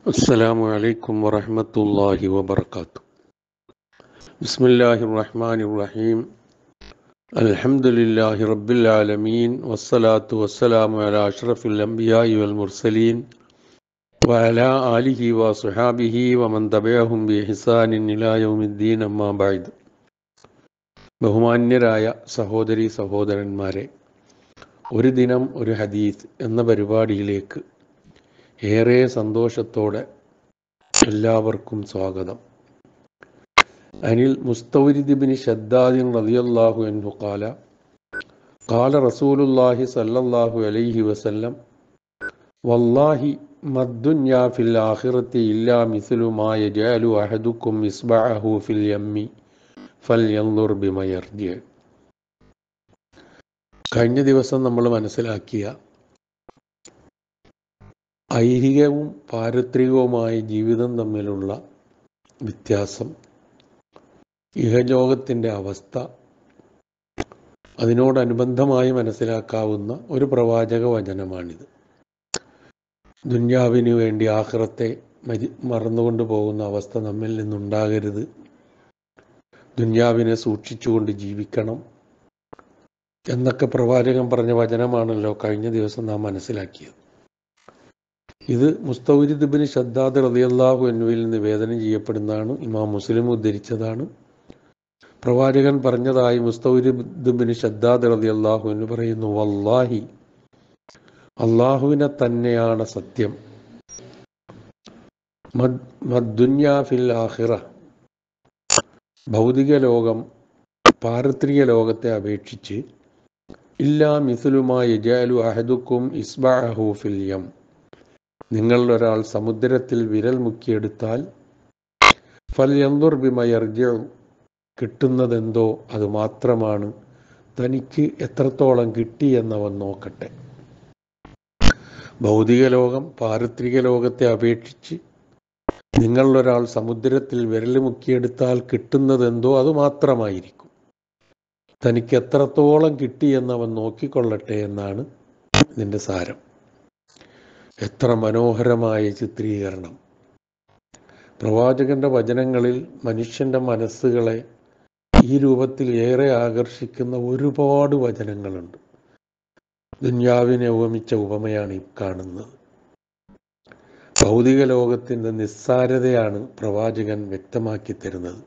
السلام عليكم ورحمة الله وبركاته بسم الله الرحمن الرحيم الحمد لله رب العالمين والصلاة والسلام على أشرف الأنبياء والمرسلين وعلى آله وصحابه ومن تبعهم بإحسان إلى يوم الدين أما بعد ബഹുമാന്യരായ സഹോദരി സഹോദരന്മാരെ ഒരു ദിനം ഒരു ഹദീസ് എന്ന പരിപാടിയിലേക്ക് ഏറെ സന്തോഷത്തോടെ എല്ലാവർക്കും സ്വാഗതം അനിൽ മുസ്തൗരിദിബിന് ഷദ്ദാദിൻ റളിയല്ലാഹു അൻഹു ഖാല ഖാല റസൂലുള്ളാഹി സല്ലല്ലാഹു അലൈഹി വസല്ലം വല്ലാഹി മദ്ദുന്യാ ഫിൽ ആഖിറത്തി ഇല്ലാ മിസ്ലു മാ യജഅലു അഹദുക്കും ഇസ്ബഅഹു ഫിൽ യമ്മി ഫൽയൻദുർ ബിമ യർജി കഴിഞ്ഞ ദിവസം നമ്മൾ മനസ്സിലാക്കിയ ഐഹികവും പാരത്രികവുമായ ജീവിതം തമ്മിലുള്ള വ്യത്യാസം ഇഹലോകത്തിൻ്റെ അവസ്ഥ അതിനോടനുബന്ധമായി മനസ്സിലാക്കാവുന്ന ഒരു പ്രവാചക വചനമാണിത് ദുന്യാവിന് വേണ്ടി ആഹ്റത്തെ മരി മറന്നുകൊണ്ട് പോകുന്ന അവസ്ഥ നമ്മിൽ നിന്നുണ്ടാകരുത് ദുന്യാവിനെ സൂക്ഷിച്ചുകൊണ്ട് ജീവിക്കണം എന്നൊക്കെ പ്രവാചകൻ പറഞ്ഞ വചനമാണല്ലോ കഴിഞ്ഞ ദിവസം നാം മനസ്സിലാക്കിയത് ഇത് മുസ്തൗരിദ്ബിന് ഷദ്ദാദ് റളിയല്ലാഹു അൻഹുവിൽ നിവേദനം ചെയ്യപ്പെടുന്നതാണ് ഇമാം മുസ്ലിം ഉദ്ധരിച്ചതാണ് പ്രവാചകൻ പറഞ്ഞതായി മുസ്തൗരിദ്ബിന് ഷദ്ദാദ് റളിയല്ലാഹു എന്ന് പറയുന്നു വല്ലാഹി അള്ളാഹുവിനെ തന്നെയാണ് സത്യം മദ്ദുന്യാ ഫിൽ ആഖിറ ഭൗതിക ലോകം പാരത്രിക ലോകത്തെ അപേക്ഷിച്ച് ഇല്ലാ മിസുലുമായി യജാലു അഹദുക്കും ഇസ്ബഅഹു ഫിൽ യം നിങ്ങളിൽ ഒരാൾ സമുദ്രത്തിൽ വിരൽ മുക്കിയെടുത്താൽ ഫൽ യന്തുർ ബിമയർജു കിട്ടുന്നതെന്തോ അത് മാത്രമാണ് തനിക്ക് എത്രത്തോളം കിട്ടി എന്നവൻ നോക്കട്ടെ ഭൗതിക ലോകം പാരത്രിക ലോകത്തെ അപേക്ഷിച്ച് നിങ്ങളിലൊരാൾ സമുദ്രത്തിൽ വിരൽ മുക്കിയെടുത്താൽ കിട്ടുന്നതെന്തോ അത് മാത്രമായിരിക്കും തനിക്ക് എത്രത്തോളം കിട്ടി എന്നവൻ നോക്കിക്കൊള്ളട്ടെ എന്നാണ് ഇതിൻ്റെ സാരം എത്ര മനോഹരമായ ചിത്രീകരണം പ്രവാചകന്റെ വചനങ്ങളിൽ മനുഷ്യന്റെ മനസ്സുകളെ ഈ രൂപത്തിൽ ഏറെ ആകർഷിക്കുന്ന ഒരുപാട് വചനങ്ങളുണ്ട് ദുന്യാവിനെ ഉപമിച്ച ഉപമയാണ് ഈ കാണുന്നത് ഭൗതിക ലോകത്തിൻ്റെ നിസ്സാരതയാണ് പ്രവാചകൻ വ്യക്തമാക്കി തരുന്നത്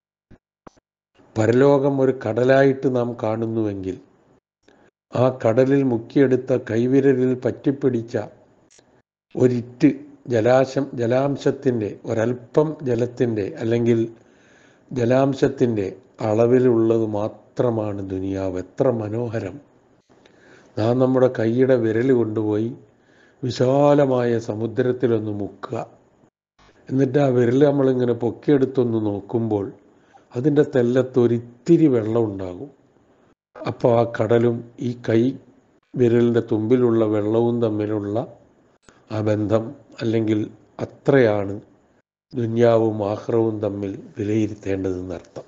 പരലോകം ഒരു കടലായിട്ട് നാം കാണുന്നുവെങ്കിൽ ആ കടലിൽ മുക്കിയെടുത്ത കൈവിരലിൽ പറ്റിപ്പിടിച്ച ഒരിറ്റ് ജലാശം ജലാംശത്തിൻ്റെ ഒരൽപ്പം ജലത്തിൻ്റെ അല്ലെങ്കിൽ ജലാംശത്തിൻ്റെ അളവിലുള്ളത് മാത്രമാണ് ദുനിയാവ് എത്ര മനോഹരം നാം നമ്മുടെ കൈയുടെ വിരൽ കൊണ്ടുപോയി വിശാലമായ സമുദ്രത്തിലൊന്ന് മുക്കുക എന്നിട്ട് ആ വിരൽ നമ്മളിങ്ങനെ പൊക്കിയെടുത്തൊന്ന് നോക്കുമ്പോൾ അതിൻ്റെ തെല്ലത്തൊരിത്തിരി വെള്ളം ഉണ്ടാകും അപ്പോൾ ആ കടലും ഈ കൈ വിരലിൻ്റെ തുമ്പിലുള്ള വെള്ളവും തമ്മിലുള്ള ആ ബന്ധം അല്ലെങ്കിൽ അത്രയാണ് ദുന്യാവും ആഹ്റവും തമ്മിൽ വിലയിരുത്തേണ്ടതെന്നർത്ഥം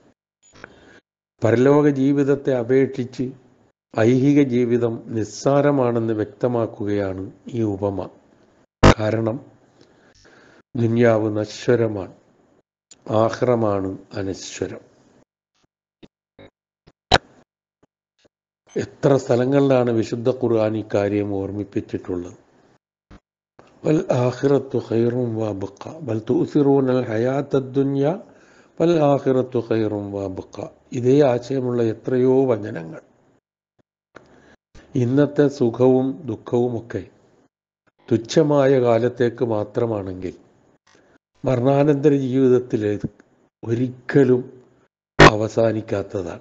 പരലോക ജീവിതത്തെ അപേക്ഷിച്ച് ഐഹിക ജീവിതം നിസ്സാരമാണെന്ന് വ്യക്തമാക്കുകയാണ് ഈ ഉപമ കാരണം ദുന്യാവ് നശ്വരമാണ് ആഹ്റമാണ് അനശ്വരം എത്ര സ്ഥലങ്ങളിലാണ് വിശുദ്ധ ഖുർആൻ ഈ കാര്യം ഓർമ്മിപ്പിച്ചിട്ടുള്ളത് വൽ ആഖിറത്തു ഖൈറും വാബക്ക ബൽ തൂസിറൂനൽ ഹയാത്ത ദുന്യ വൽ ആഖിറത്തു ഖൈറും വാബക്ക ഇതേ ആശയമുള്ള എത്രയോ വചനങ്ങൾ ഇന്നത്തെ സുഖവും ദുഃഖവുമൊക്കെ തുച്ഛമായ കാലത്തേക്ക് മാത്രമാണെങ്കിൽ മരണാനന്തര ജീവിതത്തിൽ ഒരിക്കലും അവസാനിക്കാത്തതാണ്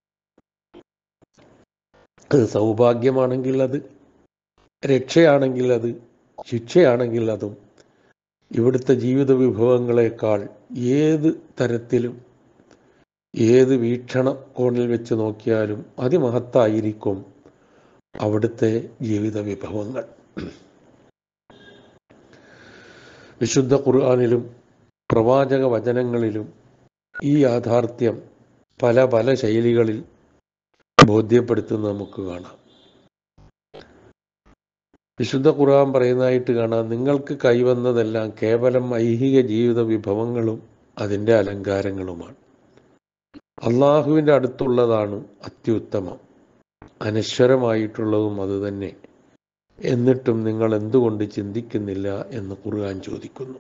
അത് സൗഭാഗ്യമാണെങ്കിൽ അത് രക്ഷയാണെങ്കിൽ അത് ശിക്ഷയാണെങ്കിൽ അതും ഇവിടുത്തെ ജീവിത വിഭവങ്ങളെക്കാൾ ഏത് തരത്തിലും ഏത് വീക്ഷണ കോണിൽ വെച്ച് നോക്കിയാലും അതിമഹത്തായിരിക്കും അവിടുത്തെ ജീവിത വിഭവങ്ങൾ വിശുദ്ധ ഖുർആാനിലും പ്രവാചക വചനങ്ങളിലും ഈ യാഥാർത്ഥ്യം പല പല ശൈലികളിൽ ബോധ്യപ്പെടുത്തുന്നത് നമുക്ക് കാണാം വിശുദ്ധ ഖുർആൻ പറയുന്നതായിട്ട് കാണാം നിങ്ങൾക്ക് കൈവന്നതെല്ലാം കേവലം ഐഹിക ജീവിത വിഭവങ്ങളും അതിൻ്റെ അലങ്കാരങ്ങളുമാണ് അള്ളാഹുവിൻ്റെ അടുത്തുള്ളതാണ് അത്യുത്തമം അനശ്വരമായിട്ടുള്ളതും അതുതന്നെ എന്നിട്ടും നിങ്ങൾ എന്തുകൊണ്ട് ചിന്തിക്കുന്നില്ല എന്ന് ഖുർആൻ ചോദിക്കുന്നു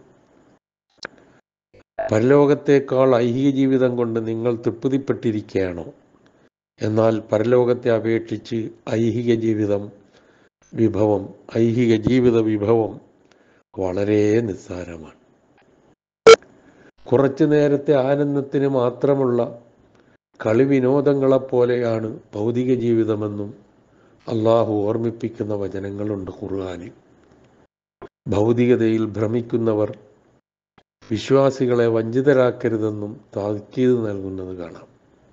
പരലോകത്തേക്കാൾ ഐഹിക ജീവിതം കൊണ്ട് നിങ്ങൾ തൃപ്തിപ്പെട്ടിരിക്കുകയാണോ എന്നാൽ പരലോകത്തെ അപേക്ഷിച്ച് ഐഹിക ജീവിതം വിഭവം ഐഹിക ജീവിത വിഭവം വളരെ നിസ്സാരമാണ് കുറച്ചു നേരത്തെ ആനന്ദത്തിന് മാത്രമുള്ള കളി വിനോദങ്ങളെപ്പോലെയാണ് ഭൗതിക ജീവിതമെന്നും അള്ളാഹു ഓർമ്മിപ്പിക്കുന്ന വചനങ്ങളുണ്ട് ഖുർആാനിൽ ഭൗതികതയിൽ ഭ്രമിക്കുന്നവർ വിശ്വാസികളെ വഞ്ചിതരാക്കരുതെന്നും താക്കീത് നൽകുന്നത് കാണാം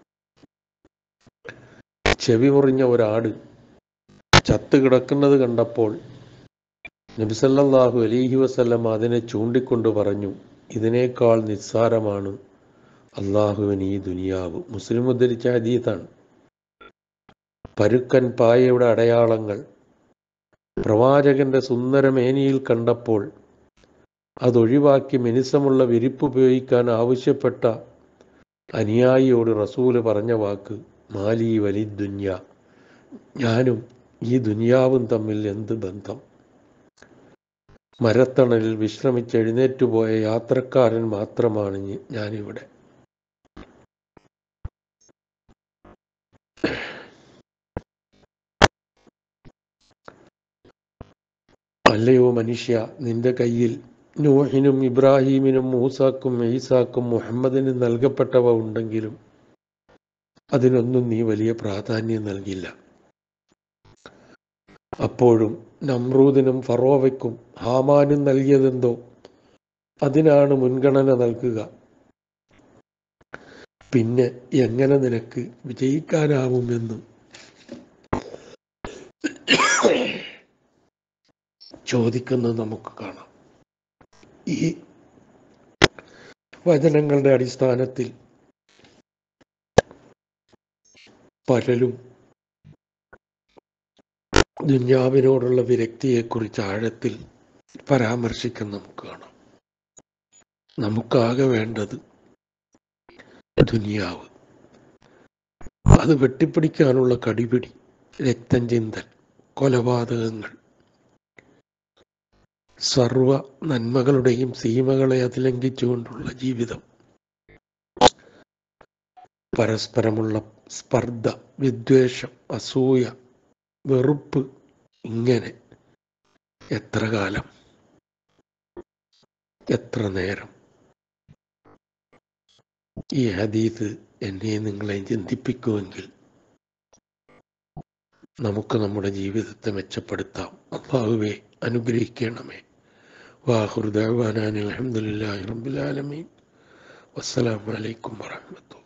ചെവി മുറിഞ്ഞ ഒരാട് ചത്ത് കിടക്കുന്നത് കണ്ടപ്പോൾ നബിസല്ലാഹു അലീഹി വസല്ലം അതിനെ ചൂണ്ടിക്കൊണ്ട് പറഞ്ഞു ഇതിനേക്കാൾ നിസ്സാരമാണ് അള്ളാഹുവിന് ഈ ദുനിയാവ് മുസ്ലിം ഉദ്ധരിച്ച ഹദീത്താണ് പരുക്കൻ പായയുടെ അടയാളങ്ങൾ പ്രവാചകന്റെ സുന്ദരമേനിയിൽ കണ്ടപ്പോൾ അതൊഴിവാക്കി മിനുസമുള്ള വിരിപ്പ് ഉപയോഗിക്കാൻ ആവശ്യപ്പെട്ട അനുയായിയോട് റസൂല് പറഞ്ഞ വാക്ക് മാലി വലി ദുന്യ ഞാനും ഈ ദുനിയാവും തമ്മിൽ എന്ത് ബന്ധം മരത്തണലിൽ വിശ്രമിച്ച് എഴുന്നേറ്റുപോയ യാത്രക്കാരൻ മാത്രമാണ് ഞാനിവിടെ അല്ലയോ മനുഷ്യ നിന്റെ കയ്യിൽ നൂഹിനും ഇബ്രാഹീമിനും മൂസാക്കും ഈസാക്കും മുഹമ്മദിനും നൽകപ്പെട്ടവ ഉണ്ടെങ്കിലും അതിനൊന്നും നീ വലിയ പ്രാധാന്യം നൽകില്ല അപ്പോഴും നമ്രൂദിനും ഫറോവയ്ക്കും ഹാമാനും നൽകിയതെന്തോ അതിനാണ് മുൻഗണന നൽകുക പിന്നെ എങ്ങനെ നിനക്ക് വിജയിക്കാനാവുമെന്നും ചോദിക്കുന്നത് നമുക്ക് കാണാം ഈ വചനങ്ങളുടെ അടിസ്ഥാനത്തിൽ പലരും ദുന്യാവിനോടുള്ള വിരക്തിയെക്കുറിച്ച് ആഴത്തിൽ പരാമർശിക്കുന്ന നമുക്ക് കാണാം നമുക്കാകെ വേണ്ടത് ദുനിയാവ് അത് വെട്ടിപ്പിടിക്കാനുള്ള കടിപിടി രക്തം ചിന്തൽ കൊലപാതകങ്ങൾ സർവ നന്മകളുടെയും സീമകളെ അതിലംഘിച്ചുകൊണ്ടുള്ള ജീവിതം പരസ്പരമുള്ള സ്പർദ്ധ വിദ്വേഷം അസൂയ വെറുപ്പ് ഇങ്ങനെ എത്ര കാലം എത്ര നേരം ഈ ഹദീത്ത് എന്നെ നിങ്ങളെ ചിന്തിപ്പിക്കുമെങ്കിൽ നമുക്ക് നമ്മുടെ ജീവിതത്തെ മെച്ചപ്പെടുത്താം അള്ളാഹുവെ അനുഗ്രഹിക്കണമേ വാഹുർദാൻ അലഹമുല്ലാ റബ്ബുലാലമീൻ വസ്സലാമലൈക്കും വാഹമത്തു